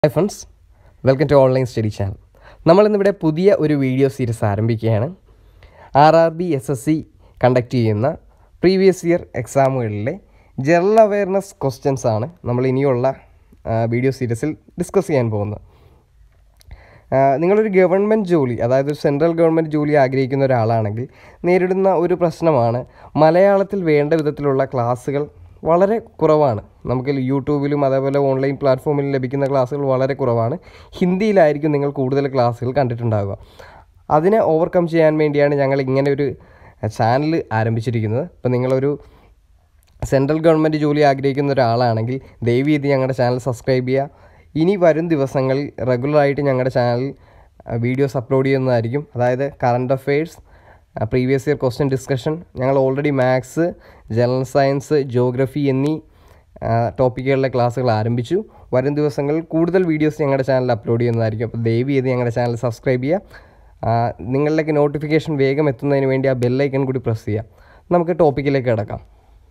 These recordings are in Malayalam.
hi friends welcome to online study channel നമ്മളിന്നിവിടെ പുതിയ ഒരു വീഡിയോ സീരീസ് ആരംഭിക്കുകയാണ് R R B S S C conduct ചെയ്യുന്ന പ്രീവിയസ് ഇയർ എക്സാമുകളിലെ ജനറൽ അവയർനെസ് ക്വസ്റ്റ്യൻസ് ആണ് നമ്മൾ ഇനിയുള്ള ആ, വീഡിയോ സീരീസിൽ ഡിസ്കസ് ചെയ്യാൻ പോകുന്നത് ആ, നിങ്ങളൊരു ഗവൺമെൻറ് ജോലി അതായത് ഒരു സെൻട്രൽ ഗവൺമെൻറ് ജോലി ആഗ്രഹിക്കുന്ന ഒരാളാണെങ്കിൽ നേരിടുന്ന ഒരു പ്രശ്നമാണ് മലയാളത്തിൽ വേണ്ട വിധത്തിലുള്ള ക്ലാസ്സുകൾ വളരെ കുറവാണ് നമുക്ക് യൂട്യൂബിലും അതേപോലെ ഓൺലൈൻ പ്ലാറ്റ്ഫോമിലും ലഭിക്കുന്ന ക്ലാസ്സുകൾ വളരെ കുറവാണ് ഹിന്ദിയിലായിരിക്കും നിങ്ങൾ കൂടുതൽ ക്ലാസ്സുകൾ കണ്ടിട്ടുണ്ടാവുക അതിനെ ഓവർകം ചെയ്യാൻ വേണ്ടിയാണ് ഞങ്ങൾ ഇങ്ങനെ ഒരു ചാനൽ ആരംഭിച്ചിരിക്കുന്നത് അപ്പോൾ നിങ്ങളൊരു സെൻട്രൽ ഗവൺമെൻറ് ജോലി ആഗ്രഹിക്കുന്ന ഒരാളാണെങ്കിൽ ദയവ് ചെയ്ത് ഞങ്ങളുടെ ചാനൽ സബ്സ്ക്രൈബ് ചെയ്യുക ഇനി വരും ദിവസങ്ങളിൽ റെഗുലറായിട്ട് ഞങ്ങളുടെ ചാനൽ വീഡിയോസ് അപ്ലോഡ് ചെയ്യുന്നതായിരിക്കും അതായത് current affairs previous year question discussion ഞങ്ങൾ already maths general science geography എന്നീ ടോപ്പിക്കുകളിലെ ക്ലാസ്സുകൾ ആരംഭിച്ചു വരും ദിവസങ്ങളിൽ കൂടുതൽ വീഡിയോസ് ഞങ്ങളുടെ ചാനലിൽ അപ്ലോഡ് ചെയ്യുന്നതായിരിക്കും അപ്പോൾ ദയവ് ചെയ്ത് ഞങ്ങളുടെ ചാനൽ സബ്സ്ക്രൈബ് ചെയ്യുക ആ, നിങ്ങളിലേക്ക് നോട്ടിഫിക്കേഷൻ വേഗം എത്തുന്നതിന് വേണ്ടി ആ ബെല്ലൈക്കൺ കൂടി പ്രസ് ചെയ്യുക നമുക്ക് ടോപ്പിക്കിലേക്ക് കിടക്കാം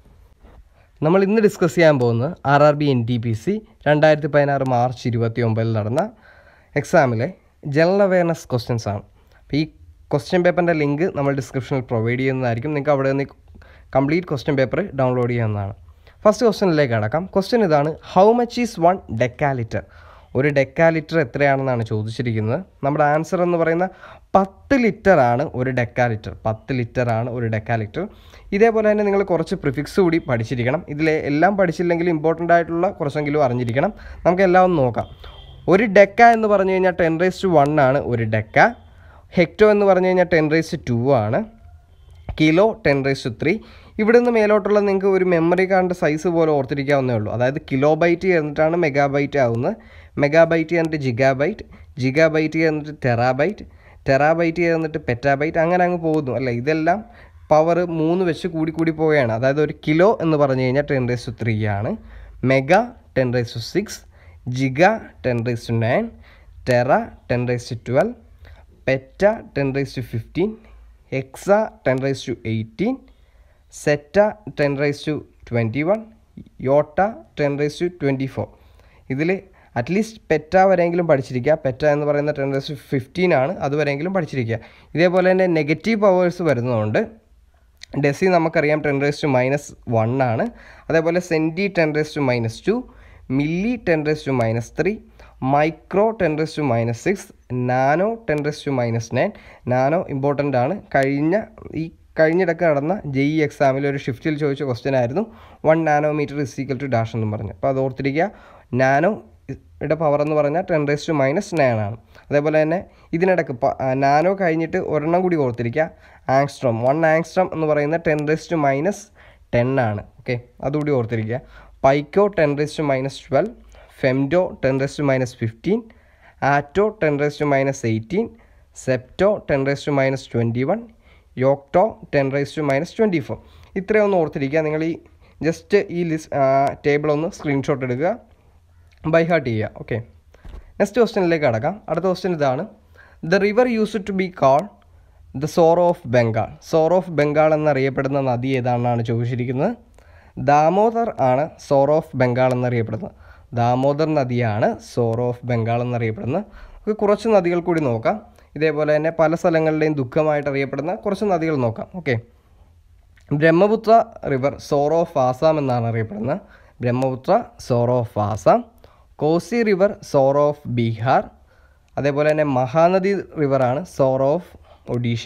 നമ്മൾ ഇന്ന് ഡിസ്കസ് ചെയ്യാൻ പോകുന്നത് R R B N T P C രണ്ടായിരത്തി പതിനാറ് മാർച്ച് ഇരുപത്തി ഒമ്പതിൽ നടന്ന എക്സാമിലെ ജനറൽ അവയർനെസ് ക്വസ്റ്റ്യൻസ് ആണ് അപ്പോൾ ഈ ക്വസ്റ്റ്യൻ പേപ്പറിൻ്റെ ലിങ്ക് നമ്മൾ ഡിസ്ക്രിപ്ഷനിൽ പ്രൊവൈഡ് ചെയ്യുന്നതായിരിക്കും നിങ്ങൾക്ക് അവിടെ നിന്ന് കംപ്ലീറ്റ് ക്വസ്റ്റ്യൻ പേപ്പർ ഡൗൺലോഡ് ചെയ്യാവുന്നതാണ് ഫസ്റ്റ് ക്വസ്റ്റ്യനിലേക്ക് കടക്കാം ക്വസ്റ്റ്യൻ ഇതാണ് how much is one decalitre ഒരു ഡെക്കാലിറ്റർ എത്രയാണെന്നാണ് ചോദിച്ചിരിക്കുന്നത് നമ്മുടെ ആൻസർ എന്ന് പറയുന്ന പത്ത് ലിറ്റർ ആണ് ഒരു ഡെക്കാലിറ്റർ പത്ത് ലിറ്റർ ആണ് ഒരു ഡെക്കാലിറ്റർ ഇതേപോലെ തന്നെ നിങ്ങൾ കുറച്ച് പ്രിഫിക്സ് കൂടി പഠിച്ചിരിക്കണം ഇതിലെ എല്ലാം പഠിച്ചില്ലെങ്കിലും ഇമ്പോർട്ടൻ്റ് ആയിട്ടുള്ള കുറച്ചെങ്കിലും അറിഞ്ഞിരിക്കണം നമുക്ക് എല്ലാം ഒന്ന് നോക്കാം ഒരു ഡെക്ക എന്ന് പറഞ്ഞു കഴിഞ്ഞാൽ ടെൻ റേസ് ടു വൺ ആണ് ഒരു ഡെക്ക ഹെക്ടോ എന്ന് പറഞ്ഞു കഴിഞ്ഞാൽ ടെൻ റേസ് ടു ആണ് kilo ten raise to three ഇവിടെ നിന്ന് മേലോട്ടുള്ള നിങ്ങൾക്ക് ഒരു മെമ്മറി കാർഡിൻ്റെ സൈസ് പോലെ ഓർത്തിരിക്കാവുന്നേ ഉള്ളൂ അതായത് കിലോ ബൈറ്റ് ചേർന്നിട്ടാണ് മെഗാ ബൈറ്റ് ആവുന്നത് മെഗാ ബൈറ്റ് ചേർന്നിട്ട് ജിഗാ ബൈറ്റ് ജിഗാ ബൈറ്റ് ചേർന്നിട്ട് ടെറാബൈറ്റ് ടെറാബൈറ്റ് ചേർന്നിട്ട് പെറ്റാബൈറ്റ് അങ്ങനെ അങ്ങ് പോകുന്നു അല്ലേ ഇതെല്ലാം പവർ മൂന്ന് വെച്ച് കൂടി കൂടി പോവുകയാണ് അതായത് ഒരു കിലോ എന്ന് പറഞ്ഞു കഴിഞ്ഞാൽ ടെൻ റേസ് ടു ത്രീ ആണ് mega ten raise to six giga ten raise to nine tera ten raise to twelve peta ten raise to fifteen exa ten raise to eighteen zetta ten raise to twenty one yotta ten raise to twenty four ഇതിൽ അറ്റ്ലീസ്റ്റ് പെറ്റ വരെയെങ്കിലും പഠിച്ചിരിക്കുക പെറ്റ എന്ന് പറയുന്ന ടെൻ റേസ് ടു ഫിഫ്റ്റീൻ ആണ് അതുവരെയെങ്കിലും പഠിച്ചിരിക്കുക ഇതേപോലെ തന്നെ നെഗറ്റീവ് പവേഴ്സ് വരുന്നതുകൊണ്ട് ഡെസി നമുക്കറിയാം ten raise to minus one ആണ് അതേപോലെ centi ten raise to minus two milli ten raise to minus three micro ten raise to minus six nano ten raise to minus nine nano important ആണ് കഴിഞ്ഞ ഈ കഴിഞ്ഞിടക്ക് നടന്ന ജെ ഇ എക്സാമിൽ ഒരു ഷിഫ്റ്റിൽ ചോദിച്ച ക്വസ്റ്റ്യൻ ആയിരുന്നു one nanometre is equal to dash എന്ന് പറഞ്ഞു അപ്പോൾ അത് ഓർത്തിരിക്കുക നാനോ യുടെ പവർ എന്ന് പറഞ്ഞാൽ ten raise to minus nine ആണ് അതേപോലെ തന്നെ ഇതിനിടക്ക് നാനോ കഴിഞ്ഞിട്ട് ഒരെണ്ണം കൂടി ഓർത്തിരിക്കുക ആങ്സ്ട്രോം വൺ ആങ്സ്ട്രോം എന്ന് പറയുന്ന ten raise to minus ten ആണ് ഓക്കെ അതുകൂടി ഓർത്തിരിക്കുക pico ten raise to minus twelve femto ten raise to minus fifteen atto ten raise to minus eighteen zepto ten raise to minus twenty one yocto ten raise to minus twenty four ഇത്രയും ഒന്ന് ഓർത്തിരിക്കുക നിങ്ങൾ ഈ ജസ്റ്റ് ഈ ലിസ്റ്റ് ടേബിൾ ഒന്ന് സ്ക്രീൻഷോട്ട് എടുക്കുക ബൈ ഹാർട്ട് ചെയ്യുക ഓക്കെ നെക്സ്റ്റ് ക്വസ്റ്റ്യനിലേക്ക് കടക്കാം അടുത്ത ക്വസ്റ്റ്യൻ ഇതാണ് the river use to be called the sorrow of Bengal sorrow of Bengal എന്നറിയപ്പെടുന്ന നദി ഏതാണെന്നാണ് ചോദിച്ചിരിക്കുന്നത് ദാമോദർ ആണ് സോറോ ഓഫ് ബംഗാൾ എന്നറിയപ്പെടുന്നത് ദാമോദർ നദിയാണ് സോറോ ഓഫ് ബംഗാൾ എന്നറിയപ്പെടുന്നത് നമുക്ക് കുറച്ച് നദികൾ കൂടി നോക്കാം ഇതേപോലെ തന്നെ പല സ്ഥലങ്ങളിലെയും ദുഃഖമായിട്ട് അറിയപ്പെടുന്ന കുറച്ച് നദികൾ നോക്കാം okay Brahmaputra river sorrow of Assam എന്നാണ് അറിയപ്പെടുന്നത് Brahmaputra sorrow of Assam Kosi river sorrow of Bihar അതേപോലെ തന്നെ മഹാനദി റിവറാണ് സോറോ ഓഫ് ഒഡീഷ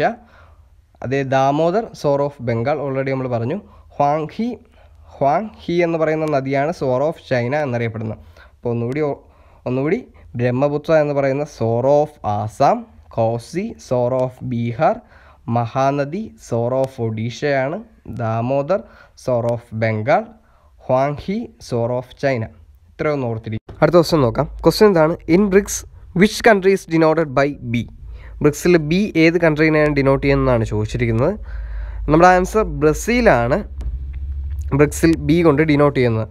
അതേ Damodar sorrow of Bengal already നമ്മൾ പറഞ്ഞു ഹ്വാങ് ഹി ഹ്വാങ് ഹി എന്ന് പറയുന്ന നദിയാണ് സോറോ ഓഫ് ചൈന എന്നറിയപ്പെടുന്നത് അപ്പോൾ ഒന്നുകൂടി ഓ- ഒന്നുകൂടി ബ്രഹ്മപുത്ര എന്ന് പറയുന്ന sorrow of Assam Kosi sorrow of Bihar Mahanadi sorrow of ഒഡീഷയാണ് Damodar sorrow of Bengal Hwang He sorrow of China ഇത്രയൊന്ന് ഓർത്തിരിക്കും അടുത്ത ക്വസ്റ്റ്യൻ നോക്കാം ക്വസ്റ്റ്യൻ ഇതാണ് in BRICS which countries denoted by B ബ്രിക്സിൽ ബി ഏത് കൺട്രീനെയാണ് ഡിനോട്ട് ചെയ്യുന്നതാണ് ചോദിച്ചിരിക്കുന്നത് നമ്മുടെ ആൻസർ ബ്രസീലാണ് ബ്രിക്സിൽ ബി കൊണ്ട് ഡിനോട്ട് ചെയ്യുന്നത്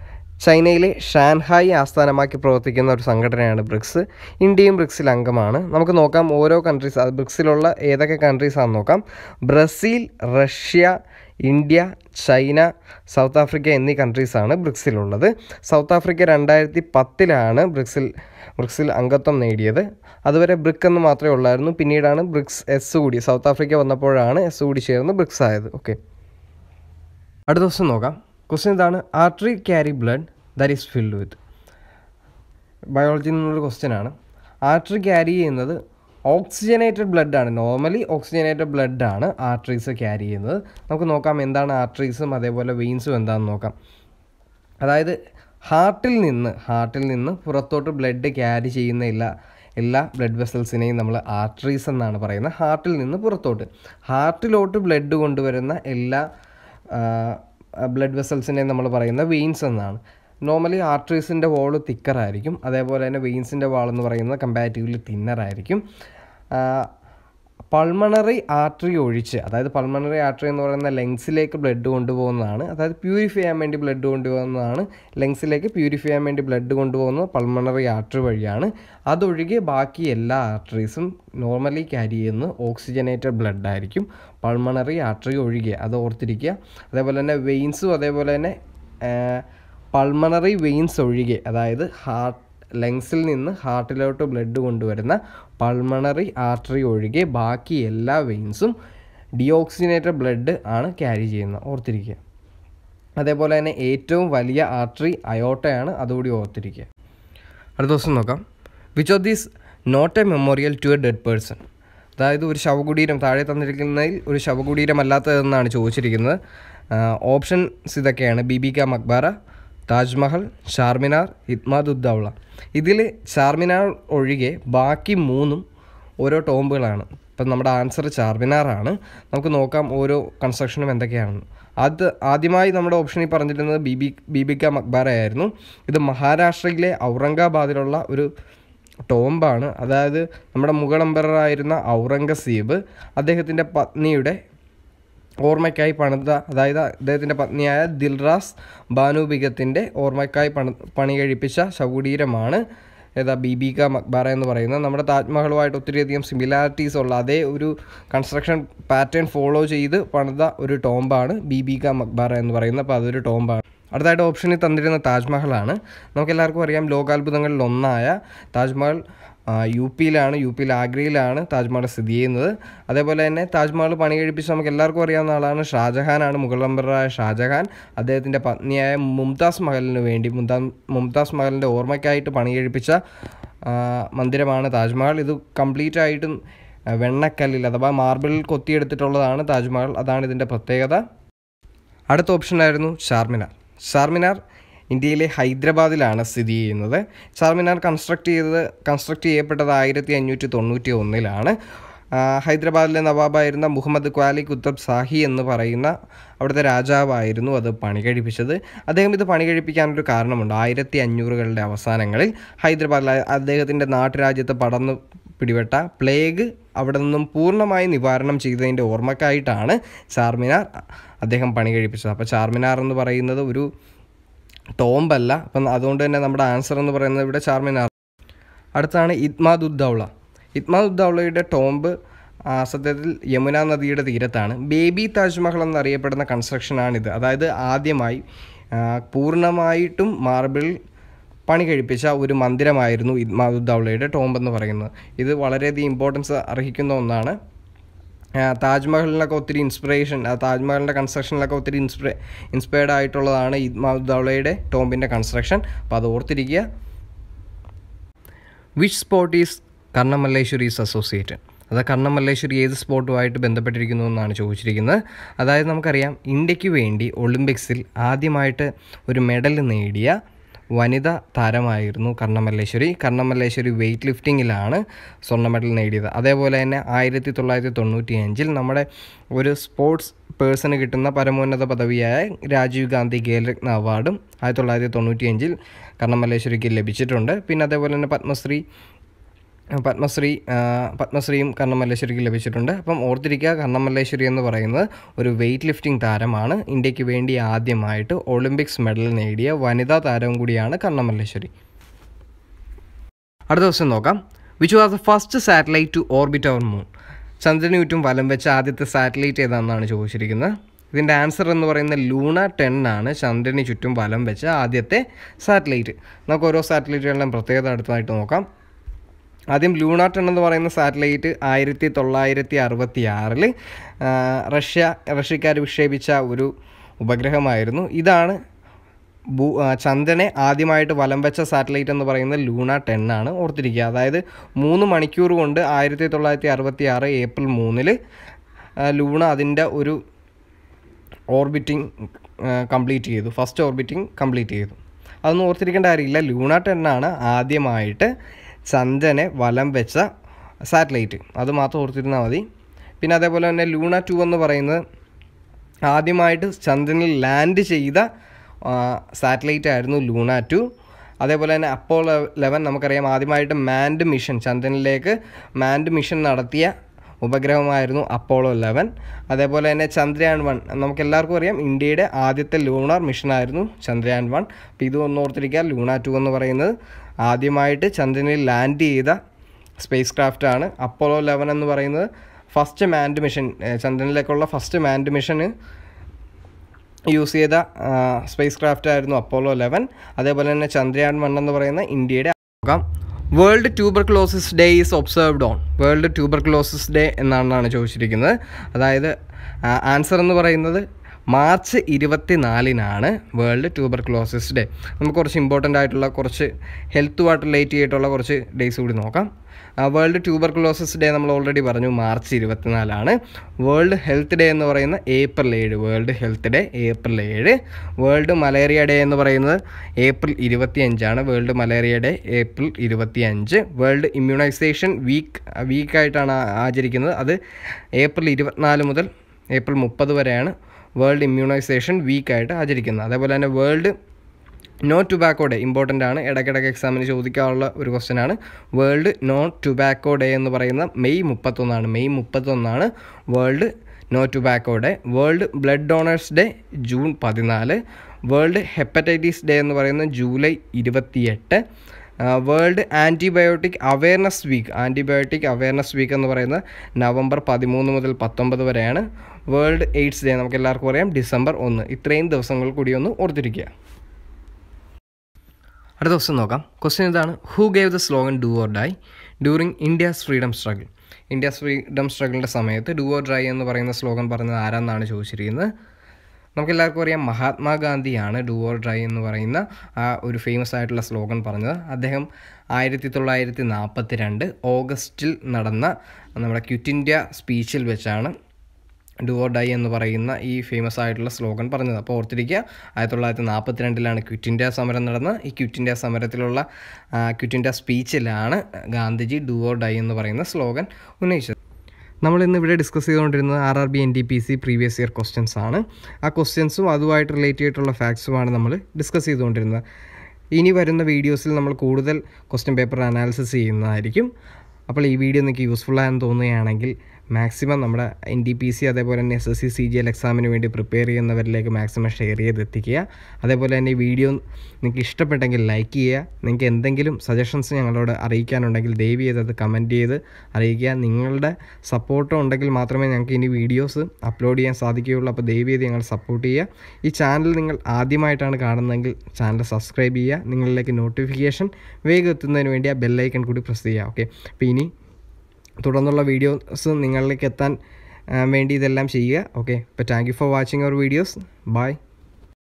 ചൈനയിലെ ഷാൻഹായി ആസ്ഥാനമാക്കി പ്രവർത്തിക്കുന്ന ഒരു സംഘടനയാണ് ബ്രിക്സ് ഇന്ത്യയും ബ്രിക്സിൽ അംഗമാണ് നമുക്ക് നോക്കാം ഓരോ കൺട്രീസ് അത് ബ്രിക്സിലുള്ള ഏതൊക്കെ കൺട്രീസ് ആണെന്ന് നോക്കാം Brazil Russia India China South Africa എന്നീ കൺട്രീസാണ് ബ്രിക്സിലുള്ളത് സൗത്ത് ആഫ്രിക്ക രണ്ടായിരത്തി പത്തിലാണ് ബ്രിക്സിൽ ബ്രിക്സിൽ അംഗത്വം നേടിയത് അതുവരെ ബ്രിക്ക് എന്ന് മാത്രമേ ഉള്ളായിരുന്നു പിന്നീടാണ് ബ്രിക്സ് എസ് കൂടി സൗത്ത് ആഫ്രിക്ക വന്നപ്പോഴാണ് എസ് കൂടി ചേർന്ന് ബ്രിക്സ് ആയത് ഓക്കെ അടുത്ത ദിവസം നോക്കാം ക്വസ്റ്റ്യൻ ഇതാണ് artery carry blood that is filled with ബയോളജിയിൽ നിന്നുള്ള ക്വസ്റ്റ്യൻ ആണ് ആർട്ടറി ക്യാരി ചെയ്യുന്നത് ഓക്സിജനേറ്റഡ് ബ്ലഡ് ആണ് നോർമലി ഓക്സിജനേറ്റഡ് ബ്ലഡ് ആണ് ആർട്ടറീസ് ക്യാരി ചെയ്യുന്നത് നമുക്ക് നോക്കാം എന്താണ് ആർട്ടറീസും അതേപോലെ വെയിൻസും എന്താണെന്ന് നോക്കാം അതായത് ഹാർട്ടിൽ നിന്ന് ഹാർട്ടിൽ നിന്ന് പുറത്തോട്ട് ബ്ലഡ് ക്യാരി ചെയ്യുന്ന എല്ലാ എല്ലാ ബ്ലഡ് വെസൽസിനെയും നമ്മൾ ആർട്ടറീസ് എന്നാണ് പറയുന്നത് ഹാർട്ടിൽ നിന്ന് പുറത്തോട്ട് ഹാർട്ടിലോട്ട് ബ്ലഡ് കൊണ്ടുവരുന്ന എല്ലാ ബ്ലഡ് വെസൽസിനെയും നമ്മൾ പറയുന്ന വെയിൻസ് എന്നാണ് നോർമലി ആർട്ടറീസിൻ്റെ വാള് തിക്കറായിരിക്കും അതേപോലെ തന്നെ വെയിൻസിൻ്റെ വാൾ എന്ന് പറയുന്നത് കമ്പാരിറ്റീവ്ലി തിന്നറായിരിക്കും പൾമണറി ആർട്ടറി ഒഴിച്ച് അതായത് പൾമണറി ആർട്ടറി എന്ന് പറയുന്ന ലങ്സിലേക്ക് ബ്ലഡ് കൊണ്ടുപോകുന്നതാണ് അതായത് പ്യൂരിഫൈ ചെയ്യാൻ വേണ്ടി ബ്ലഡ് കൊണ്ടുപോകുന്നതാണ് ലങ്സിലേക്ക് പ്യൂരിഫൈ ചെയ്യാൻ വേണ്ടി ബ്ലഡ് കൊണ്ടുപോകുന്നത് പൾമണറി ആർട്ടറി വഴിയാണ് അതൊഴികെ ബാക്കി എല്ലാ ആർട്ടറീസും നോർമലി ക്യാരി ചെയ്യുന്നത് ഓക്സിജനേറ്റഡ് ബ്ലഡ് ആയിരിക്കും പൾമണറി ആർട്ടറി ഒഴികെ അത് ഓർത്തിരിക്കുക അതേപോലെ തന്നെ വെയിൻസും അതേപോലെ തന്നെ പൾമണറി വെയിൻസ് ഒഴികെ അതായത് ഹാർട്ട് ലങ്സിൽ നിന്ന് ഹാർട്ടിലോട്ട് ബ്ലഡ് കൊണ്ടുവരുന്ന പൾമണറി ആർട്ടറി ഒഴികെ ബാക്കി എല്ലാ വെയിൻസും ഡിയോക്സിനേറ്റഡ് ബ്ലഡ് ആണ് ക്യാരി ചെയ്യുന്നത് ഓർത്തിരിക്കുക അതേപോലെ തന്നെ ഏറ്റവും വലിയ ആർട്ടറി അയോട്ടയാണ് അതുകൂടി ഓർത്തിരിക്കുക അടുത്ത ദിവസം നോക്കാം which of these not a memorial to a dead person അതായത് ഒരു ശവകുടീരം താഴെ തന്നിരിക്കുന്നതിൽ ഒരു ശവകുടീരം അല്ലാത്തതെന്നാണ് ചോദിച്ചിരിക്കുന്നത് ഓപ്ഷൻസ് ഇതൊക്കെയാണ് ബിബിക മക്ബാര താജ്മഹൽ ഷാർമിനാർ ഇത്മാദുദ്ദൗള ഇതിൽ ഷാർമിനാർ ഒഴികെ ബാക്കി മൂന്നും ഓരോ ടോംബുകളാണ് ഇപ്പം നമ്മുടെ ആൻസർ ചാർമിനാറാണ് നമുക്ക് നോക്കാം ഓരോ കൺസ്ട്രക്ഷനും എന്തൊക്കെയാണെന്ന് അത് ആദ്യമായി നമ്മുടെ ഓപ്ഷനിൽ പറഞ്ഞിരുന്നത് ബിബി ബീബിക്ക മക്ബാറയായിരുന്നു ഇത് മഹാരാഷ്ട്രയിലെ ഔറംഗാബാദിലുള്ള ഒരു ടോംബാണ് അതായത് നമ്മുടെ മുഗൾ എംപററായിരുന്ന ഔറംഗസീബ് അദ്ദേഹത്തിൻ്റെ പത്നിയുടെ ഓർമ്മയ്ക്കായി പണിത അതായത് അദ്ദേഹത്തിൻ്റെ പത്നിയായ ദിൽറാസ് ബാനുബിഗത്തിൻ്റെ ഓർമ്മയ്ക്കായി പണി പണി കഴിപ്പിച്ച ശവകുടീരമാണ് ഏതാ ബീബിക മക്ബാറ എന്ന് പറയുന്നത് നമ്മുടെ താജ്മഹലുമായിട്ട് ഒത്തിരിയധികം സിമിലാരിറ്റീസ് ഉള്ള അതേ ഒരു കൺസ്ട്രക്ഷൻ പാറ്റേൺ ഫോളോ ചെയ്ത് പണിത ഒരു ടോംബാണ് ബീബിക മക്ബാറ എന്ന് പറയുന്നത് അപ്പോൾ അതൊരു ടോംബാണ് അടുത്തായിട്ട് ഓപ്ഷനിൽ തന്നിരുന്ന താജ്മഹലാണ് നമുക്കെല്ലാവർക്കും അറിയാം ലോകാത്ഭുതങ്ങളിൽ ഒന്നായ താജ്മഹൽ യു പിയിലാണ് യു പിയിൽ ആഗ്രയിലാണ് താജ്മഹൽ സ്ഥിതി ചെയ്യുന്നത് അതേപോലെ തന്നെ താജ്മഹൽ പണി കഴിപ്പിച്ച് നമുക്ക് എല്ലാവർക്കും അറിയാവുന്ന ആളാണ് ഷാജഹാനാണ് മുഗൾ എംപറായ ഷാജഹാൻ അദ്ദേഹത്തിൻ്റെ പത്നിയായ മുംതാസ് മഹലിന് വേണ്ടി മുംതാ മുംതാസ് മഹലിൻ്റെ ഓർമ്മയ്ക്കായിട്ട് പണി കഴിപ്പിച്ച മന്ദിരമാണ് താജ്മഹൽ ഇത് കംപ്ലീറ്റ് ആയിട്ടും വെണ്ണക്കല്ലിൽ അഥവാ മാർബിളിൽ കൊത്തിയെടുത്തിട്ടുള്ളതാണ് താജ്മഹൽ അതാണ് ഇതിൻ്റെ പ്രത്യേകത അടുത്ത ഓപ്ഷനായിരുന്നു ചാർമിനാർ ചാർമിനാർ ഇന്ത്യയിലെ ഹൈദരാബാദിലാണ് സ്ഥിതി ചെയ്യുന്നത് ചാർമിനാർ കൺസ്ട്രക്ട് ചെയ്തത് കൺസ്ട്രക്ട് ചെയ്യപ്പെട്ടത് ആയിരത്തി അഞ്ഞൂറ്റി തൊണ്ണൂറ്റി ഒന്നിലാണ് ഹൈദരാബാദിലെ നവാബായിരുന്ന മുഹമ്മദ് ക്വാലി കുത്തബ് സാഹി എന്ന് പറയുന്ന അവിടുത്തെ രാജാവായിരുന്നു അത് പണി കഴിപ്പിച്ചത് അദ്ദേഹം ഇത് പണി കഴിപ്പിക്കാനൊരു കാരണമുണ്ട് ആയിരത്തി അഞ്ഞൂറുകളുടെ അവസാനങ്ങളിൽ ഹൈദരാബാദിൽ അദ്ദേഹത്തിൻ്റെ നാട്ടുരാജ്യത്ത് പടർന്നു പിടിപെട്ട പ്ലേഗ് അവിടെ നിന്നും പൂർണ്ണമായി നിവാരണം ചെയ്തതിൻ്റെ ഓർമ്മക്കായിട്ടാണ് ചാർമിനാർ അദ്ദേഹം പണി കഴിപ്പിച്ചത് അപ്പോൾ ചാർമിനാർ എന്ന് പറയുന്നത് ഒരു ടോംബല്ല അപ്പം അതുകൊണ്ട് തന്നെ നമ്മുടെ ആൻസർ എന്ന് പറയുന്നത് ഇവിടെ ചാർമിനാർ അടുത്താണ് ഇത്മാദുദ്ദൗള ഇത്മാദുദ്ദൗളയുടെ ടോംബ് സത്യത്തിൽ യമുന നദിയുടെ തീരത്താണ് ബേബി താജ്മഹൽ എന്നറിയപ്പെടുന്ന കൺസ്ട്രക്ഷനാണിത് അതായത് ആദ്യമായി പൂർണ്ണമായിട്ടും മാർബിൾ പണി കഴിപ്പിച്ച ഒരു മന്ദിരമായിരുന്നു ഇത്മാദുദ്ദൗളയുടെ ടോംബ് എന്ന് പറയുന്നത് ഇത് വളരെയധികം ഇമ്പോർട്ടൻസ് അർഹിക്കുന്ന ഒന്നാണ് താജ്മഹലിനൊക്കെ ഒത്തിരി ഇൻസ്പിറേഷൻ താജ്മഹലിൻ്റെ കൺസ്ട്രക്ഷനിലൊക്കെ ഒത്തിരി ഇൻസ്പിറേ ഇൻസ്പയർഡ് ആയിട്ടുള്ളതാണ് ഇദ്മാദൗളയുടെ ടോംബിൻ്റെ കൺസ്ട്രക്ഷൻ അപ്പോൾ അത് ഓർത്തിരിക്കുക which spot is Karnamalleswari is associated അത് കർണമല്ലേശ്വരി ഏത് സ്പോർട്ടുമായിട്ട് ബന്ധപ്പെട്ടിരിക്കുന്നു എന്നാണ് ചോദിച്ചിരിക്കുന്നത് അതായത് നമുക്കറിയാം ഇന്ത്യക്ക് വേണ്ടി ഒളിമ്പിക്സിൽ ആദ്യമായിട്ട് ഒരു മെഡൽ നേടിയ വനിതാ താരമായിരുന്നു കർണമല്ലേശ്വരി കർണമല്ലേശ്വരി വെയ്റ്റ് ലിഫ്റ്റിങ്ങിലാണ് സ്വർണ്ണ മെഡൽ നേടിയത് അതേപോലെ തന്നെ ആയിരത്തി തൊള്ളായിരത്തി തൊണ്ണൂറ്റി അഞ്ചിൽ നമ്മുടെ ഒരു സ്പോർട്സ് പേഴ്സണ് കിട്ടുന്ന പരമോന്നത പദവിയായ രാജീവ് ഗാന്ധി ഖേൽരത്ന അവാർഡും ആയിരത്തി തൊള്ളായിരത്തി തൊണ്ണൂറ്റി അഞ്ചിൽ കർണമല്ലേശ്വരിക്ക് ലഭിച്ചിട്ടുണ്ട് പിന്നെ അതേപോലെ തന്നെ പത്മശ്രീ പത്മശ്രീ പത്മശ്രീയും കർണമല്ലേശ്വരിക്ക് ലഭിച്ചിട്ടുണ്ട് അപ്പം ഓർത്തിരിക്കുക കർണമല്ലേശ്വരി എന്ന് പറയുന്നത് ഒരു വെയ്റ്റ് ലിഫ്റ്റിംഗ് താരമാണ് ഇന്ത്യക്ക് വേണ്ടി ആദ്യമായിട്ട് ഒളിമ്പിക്സ് മെഡൽ നേടിയ വനിതാ താരം കൂടിയാണ് കർണമല്ലേശ്വരി അടുത്ത ദിവസം നോക്കാം which was the first satellite to orbit our moon ചന്ദ്രന് ചുറ്റും വലം വെച്ച ആദ്യത്തെ സാറ്റലൈറ്റ് ഏതാണെന്നാണ് ചോദിച്ചിരിക്കുന്നത് ഇതിൻ്റെ ആൻസർ എന്ന് പറയുന്നത് ലൂണ ടെൻ ആണ് ചന്ദ്രന് ചുറ്റും വലം വെച്ച ആദ്യത്തെ സാറ്റലൈറ്റ് നമുക്ക് ഓരോ സാറ്റലൈറ്റുകളുടെയും പ്രത്യേകത അടുത്തതായിട്ട് നോക്കാം ആദ്യം ലൂണ ടെൻ എന്ന് പറയുന്ന സാറ്റലൈറ്റ് ആയിരത്തി തൊള്ളായിരത്തി അറുപത്തി ആറിൽ റഷ്യ റഷ്യക്കാർ വിക്ഷേപിച്ച ഒരു ഉപഗ്രഹമായിരുന്നു ഇതാണ് ഭൂ ആ, ചന്ദ്രനെ ആദ്യമായിട്ട് വലം വെച്ച സാറ്റലൈറ്റ് എന്ന് പറയുന്നത് ലൂണ ടെൻ ആണ് ഓർത്തിരിക്കുക അതായത് മൂന്ന് മണിക്കൂർ കൊണ്ട് ആയിരത്തി തൊള്ളായിരത്തി അറുപത്തി ആറ് ഏപ്രിൽ മൂന്നിൽ ലൂണ അതിൻ്റെ ഒരു ഓർബിറ്റിംഗ് കംപ്ലീറ്റ് ചെയ്തു ഫസ്റ്റ് ഓർബിറ്റിംഗ് കംപ്ലീറ്റ് ചെയ്തു അതൊന്നും ഓർത്തിരിക്കേണ്ട കാര്യമില്ല ലൂണ ടെൻ ആണ് ആദ്യമായിട്ട് ചന്ദ്രനെ വലം വെച്ച സാറ്റലൈറ്റ് അത് മാത്രം ഓർത്തിരുന്നാൽ മതി പിന്നെ അതേപോലെ തന്നെ ലൂണ ടു എന്ന് പറയുന്നത് ആദ്യമായിട്ട് ചന്ദ്രനിൽ ലാൻഡ് ചെയ്ത സാറ്റലൈറ്റ് ആയിരുന്നു ലൂണ ടു അതേപോലെ തന്നെ അപ്പോളോ ലെവൻ നമുക്കറിയാം ആദ്യമായിട്ട് മാൻഡ് മിഷൻ ചന്ദ്രനിലേക്ക് മാൻഡ് മിഷൻ നടത്തിയ ഉപഗ്രഹമായിരുന്നു അപ്പോളോ ലെവൻ അതേപോലെ തന്നെ ചന്ദ്രയാൻ വൺ നമുക്ക് എല്ലാവർക്കും അറിയാം ഇന്ത്യയുടെ ആദ്യത്തെ ലൂണാർ മിഷനായിരുന്നു ചന്ദ്രയാൻ വൺ അപ്പോൾ ഇത് ഒന്ന് ഓർത്തിരിക്കുക ലൂണ ടു എന്ന് പറയുന്നത് ആദ്യമായിട്ട് ചന്ദ്രനിൽ ലാൻഡ് ചെയ്ത സ്പേസ് ക്രാഫ്റ്റാണ് അപ്പോളോ ലെവൻ എന്ന് പറയുന്നത് ഫസ്റ്റ് മാൻഡ് മിഷൻ ഏഹ് ചന്ദ്രനിലേക്കുള്ള ഫസ്റ്റ് മാൻഡ് മിഷന് യൂസ് ചെയ്ത സ്പേസ് ക്രാഫ്റ്റ് ആയിരുന്നു അപ്പോളോ ലെവൻ അതേപോലെ തന്നെ ചന്ദ്രയാൻ വൺ എന്ന് പറയുന്ന ഇന്ത്യയുടെ നോക്കാം World Tuberculosis Day is observed on World Tuberculosis Day എന്നാണ് ചോദിച്ചിരിക്കുന്നത് അതായത് ആൻസർ എന്ന് പറയുന്നത് മാർച്ച് ഇരുപത്തിനാലിനാണ് വേൾഡ് ട്യൂബർക്ലോസിസ് ഡേ നമുക്ക് കുറച്ച് ഇമ്പോർട്ടൻ്റ് ആയിട്ടുള്ള കുറച്ച് ഹെൽത്തുമായിട്ട് റിലേറ്റ് ചെയ്തിട്ടുള്ള കുറച്ച് ഡേയ്സ് കൂടി നോക്കാം വേൾഡ് ട്യൂബർക്ലോസിസ് ഡേ നമ്മൾ ഓൾറെഡി പറഞ്ഞു മാർച്ച് ഇരുപത്തിനാലാണ് വേൾഡ് ഹെൽത്ത് ഡേ എന്ന് പറയുന്ന ഏപ്രിൽ ഏഴ് വേൾഡ് ഹെൽത്ത് ഡേ ഏപ്രിൽ ഏഴ് വേൾഡ് മലേറിയ ഡേ എന്ന് പറയുന്നത് ഏപ്രിൽ ഇരുപത്തിയഞ്ചാണ് വേൾഡ് മലേറിയ ഡേ ഏപ്രിൽ ഇരുപത്തിയഞ്ച് വേൾഡ് ഇമ്മ്യൂണൈസേഷൻ വീക്ക് വീക്കായിട്ടാണ് ആചരിക്കുന്നത് അത് ഏപ്രിൽ ഇരുപത്തിനാല് മുതൽ ഏപ്രിൽ മുപ്പത് വരെയാണ് വേൾഡ് ഇമ്മ്യൂണൈസേഷൻ വീക്കായിട്ട് ആചരിക്കുന്നത് അതേപോലെ തന്നെ World No Tobacco Day important ആണ് ഇടയ്ക്കിടയ്ക്ക് എക്സാമിന് ചോദിക്കാനുള്ള ഒരു ക്വസ്റ്റ്യൻ ആണ് വേൾഡ് നോ ടുബാക്കോ ഡേ എന്ന് പറയുന്ന മെയ് മുപ്പത്തൊന്നാണ് മെയ് മുപ്പത്തൊന്നാണ് World No Tobacco Day World Blood Donors Day June പതിനാല് വേൾഡ് ഹെപ്പറ്റൈറ്റിസ് ഡേ എന്ന് പറയുന്നത് ജൂലൈ ഇരുപത്തിയെട്ട് World Antibiotic Awareness Week Antibiotic Awareness Week എന്ന് പറയുന്നത് നവംബർ പതിമൂന്ന് മുതൽ പത്തൊമ്പത് വരെയാണ് വേൾഡ് എയ്ഡ്സ് ഡേ നമുക്ക് എല്ലാവർക്കും അറിയാം ഡിസംബർ ഒന്ന് ഇത്രയും ദിവസങ്ങൾ കൂടി ഒന്ന് ഓർത്തിരിക്കുക അടുത്ത ക്വസ്റ്റ്യൻ നോക്കാം ക്വസ്റ്റ്യൻ ഇതാണ് who gave the slogan do or die during India's freedom struggle India's freedom സ്ട്രഗിളിൻ്റെ സമയത്ത് ഡു ഓർ ഡൈ എന്ന് പറയുന്ന സ്ലോഗൻ പറഞ്ഞത് ആരാന്നാണ് ചോദിച്ചിരിക്കുന്നത് നമുക്കെല്ലാവർക്കും അറിയാം മഹാത്മാഗാന്ധിയാണ് ഡു ഓർ ഡ്രൈ എന്ന് പറയുന്ന ആ ഒരു ഫേമസ് ആയിട്ടുള്ള സ്ലോഗൻ പറഞ്ഞത് അദ്ദേഹം ആയിരത്തി തൊള്ളായിരത്തി നാൽപ്പത്തി രണ്ട് ഓഗസ്റ്റിൽ നടന്ന നമ്മുടെ ക്വിറ്റ് ഇന്ത്യ സ്പീച്ചിൽ വെച്ചാണ് ഡു ഓർ ഡൈ എന്ന് പറയുന്ന ഈ ഫേമസ് ആയിട്ടുള്ള സ്ലോഗൻ പറഞ്ഞത് അപ്പോൾ ഓർത്തിരിക്കുക ആയിരത്തി തൊള്ളായിരത്തി നാൽപ്പത്തി രണ്ടിലാണ് ക്വിറ്റ് ഇന്ത്യ സമരം നടന്നത് ഈ ക്വിറ്റ് ഇന്ത്യ സമരത്തിലുള്ള ആ, ക്വിറ്റ് ഇന്ത്യ സ്പീച്ചിലാണ് ഗാന്ധിജി ഡു ഓർ ഡൈ എന്ന് പറയുന്ന സ്ലോഗൻ ഉന്നയിച്ചത് നമ്മൾ ഇന്ന് ഇവിടെ ഡിസ്കസ് ചെയ്തുകൊണ്ടിരുന്നത് R R B N D P C previous year questions ആണ് ആ ക്വസ്റ്റ്യൻസും അതുമായിട്ട് റിലേറ്റ് ചെയ്തിട്ടുള്ള ഫാക്ട്സുമാണ് നമ്മൾ ഡിസ്കസ് ചെയ്തുകൊണ്ടിരുന്നത് ഇനി വരുന്ന വീഡിയോസിൽ നമ്മൾ കൂടുതൽ ക്വസ്റ്റ്യൻ പേപ്പർ അനാലിസിസ് ചെയ്യുന്നതായിരിക്കും അപ്പോൾ ഈ വീഡിയോ നിങ്ങൾക്ക് യൂസ്ഫുൾ ആയെന്ന് തോന്നുകയാണെങ്കിൽ മാക്സിമം നമ്മുടെ എൻ ഡി പി സി അതേപോലെ തന്നെ S S C C G L എക്സാമിന് വേണ്ടി പ്രിപ്പയർ ചെയ്യുന്നവരിലേക്ക് മാക്സിമം ഷെയർ ചെയ്ത് എത്തിക്കുക അതേപോലെ തന്നെ ഈ വീഡിയോ നിങ്ങൾക്ക് ഇഷ്ടപ്പെട്ടെങ്കിൽ ലൈക്ക് ചെയ്യുക നിങ്ങൾക്ക് എന്തെങ്കിലും സജഷൻസ് ഞങ്ങളോട് അറിയിക്കാനുണ്ടെങ്കിൽ ദയവ് ചെയ്ത് അത് കമൻറ്റ് ചെയ്ത് അറിയിക്കുക നിങ്ങളുടെ സപ്പോർട്ട് ഉണ്ടെങ്കിൽ മാത്രമേ ഞങ്ങൾക്ക് ഇനി വീഡിയോസ് അപ്ലോഡ് ചെയ്യാൻ സാധിക്കുകയുള്ളൂ അപ്പോൾ ദയവ് ചെയ്ത് ഞങ്ങൾ സപ്പോർട്ട് ചെയ്യുക ഈ ചാനൽ നിങ്ങൾ ആദ്യമായിട്ടാണ് കാണുന്നതെങ്കിൽ ചാനൽ സബ്സ്ക്രൈബ് ചെയ്യുക നിങ്ങളിലേക്ക് നോട്ടിഫിക്കേഷൻ വേഗം എത്തുന്നതിന് വേണ്ടി ആ ബെല്ലൈക്കൺ കൂടി പ്രസ് ചെയ്യുക ഓക്കെ അപ്പോൾ ഇനി തുടർന്നുള്ള വീഡിയോസ് നിങ്ങളിലേക്ക് എത്താൻ ആ, വേണ്ടി ഇതെല്ലാം ചെയ്യുക ഓക്കെ അപ്പോൾ thank you for watching our videos by